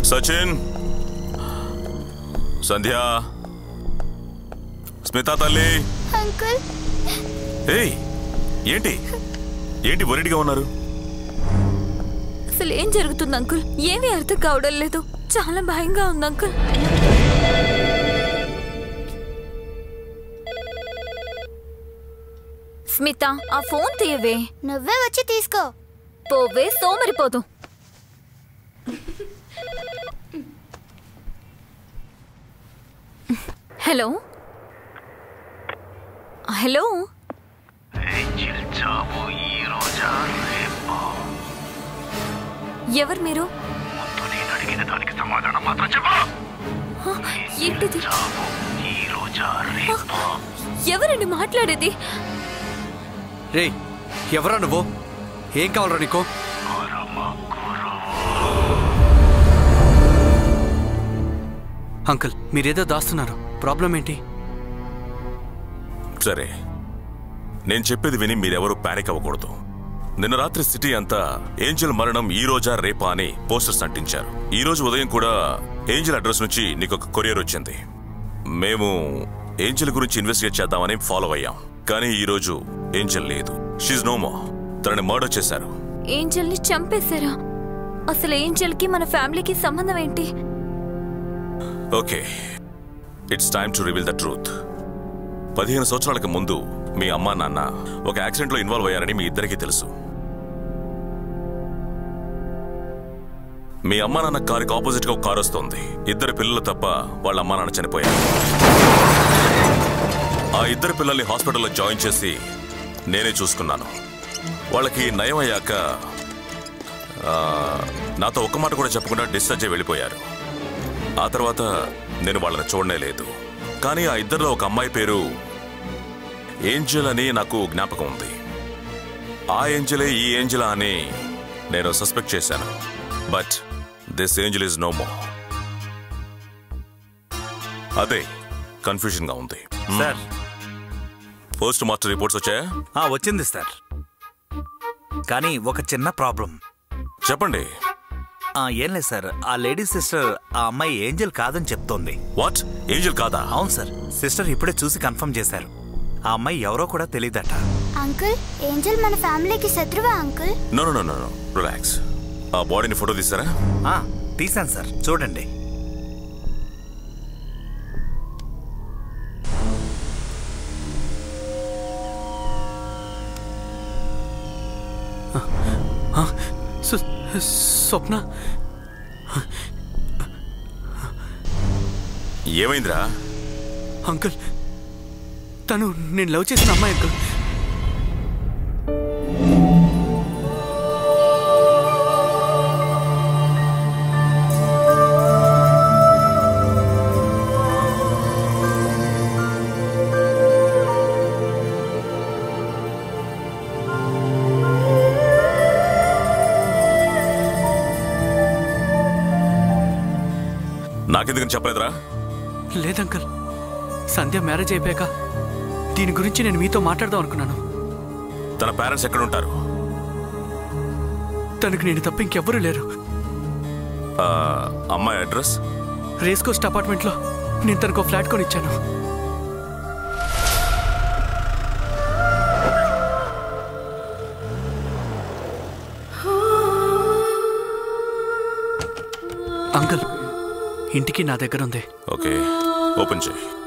సచిన్ సంధ్య స్మిత తల్లి అంకుల్ ఏయ్ ఏంటి ఏంటి వరిడిగా ఉన్నారు అసలు ఏం జరుగుతుంది అంకుల్ ఏమీ అర్థం కావడం లేదు చాలా భయంగా ఉంది అంకుల్ స్మిత ఆ ఫోన్ తీయవే నువ్వే వచ్చి తీసుకో పోవే సోమరిపోదు హలో హలో ఎవరు మీరు హ, ఏంటిది హ, ఎవరండి మాట్లాడేది రేయ్ ఎవరా నువ్వు ఏం కావాలరా నీకు అంకుల్ మీరేదో దాస్తున్నారు ప్రాబ్లం ఏంటి సరే నేను చెప్పేది విని మీరెవరూ పానిక్ అవ్వకూడదు నిన్న రాత్రి సిటీ అంతా ఏంజల్ మరణం ఈ రోజా రేపా అని పోస్టర్స్ అంటించారు ఈ రోజు ఉదయం కూడా ఏంజల్ అడ్రస్ నుంచి నీకు ఒక కొరియర్ వచ్చింది మేము ఏంజల్ గురించి ఇన్వెస్టిగేట్ చేద్దామని ఫాలో అయ్యాం కానీ ఈ రోజు ఏంజల్ లేదు షీజ్ నోమో తనని మర్డర్ చేశారు ఏంజల్ని చంపేశారా అసలు ఏంజల్కి మన ఫ్యామిలీకి సంబంధం ఏంటి okay it's time to reveal the truth పదిహేను సంవత్సరాలకు ముందు మీ అమ్మా నాన్న ఒక యాక్సిడెంట్లో ఇన్వాల్వ్ అయ్యారని మీ ఇద్దరికీ తెలుసు మీ అమ్మా నాన్న కారుకి ఆపోజిట్ గా ఒక కారు వస్తుంది ఇద్దరు పిల్లలు తప్ప వాళ్ళ అమ్మా నాన్న చనిపోయారు ఆ ఇద్దరు పిల్లల్ని హాస్పిటల్లో జాయిన్ చేసి నేనే చూసుకున్నాను వాళ్ళకి నయం అయ్యాక ఆ, నాతో ఒక్క మాట కూడా చెప్పకుండా డిశ్చార్జ్ అయి వెళ్ళిపోయారు ఆ తర్వాత నేను వాళ్ళని చూడనే లేదు కానీ ఆ ఇద్దరిలో ఒక అమ్మాయి పేరు ఏంజల్ అని నాకు జ్ఞాపకం ఉంది ఆ ఏంజలే ఈ ఏంజలా అని నేను సస్పెక్ట్ చేశాను but this angel is no మో అదే కన్ఫ్యూజన్ గా ఉంది సార్ పోస్ట్ మాస్టర్ రిపోర్ట్స్ వచ్చాయా ఆ, వచ్చింది సార్ కానీ ఒక చిన్న ప్రాబ్లం చెప్పండి ఆ, ఏం లేదు సార్ ఆ లేడీ సిస్టర్ ఆ అమ్మాయి ఏంజల్ కాదని చెప్తోంది వాట్ ఏంజల్ కాదా అవును సార్ సిస్టర్ ఇప్పుడే చూసి కన్ఫర్మ్ చేశారు ఆ అమ్మాయి ఎవరో కూడా తెలియదట అంకుల్ ఏంజల్ మన ఫ్యామిలీకి శత్రువా uncle no no no no relax ఆ బాడీని ఫోటో తీసారా ఆ, తీశాను సార్ చూడండి సు- స్వప్న ఏమైందిరా అంకుల్ తను నేను లవ్ చేసిన అమ్మాయి అంకుల్ నాకెందుకని చెప్పలేదురా లేదంకుల్ సంధ్య మ్యారేజ్ అయిపోయాక దీని గురించి నేను మీతో మాట్లాడదాం అనుకున్నాను తన పేరెంట్స్ ఎక్కడ ఉంటారు తనకు నేను తప్ప ఇంకెవ్వరూ లేరు ఆ, అమ్మాయి అడ్రస్ రేస్ కోస్ట్ అపార్ట్మెంట్లో నేను తనకు ఫ్లాట్ కొని ఇచ్చాను అంకుల్ ఇంటికి నా దగ్గర ఉంది ఓకే ఓపెన్ చేయి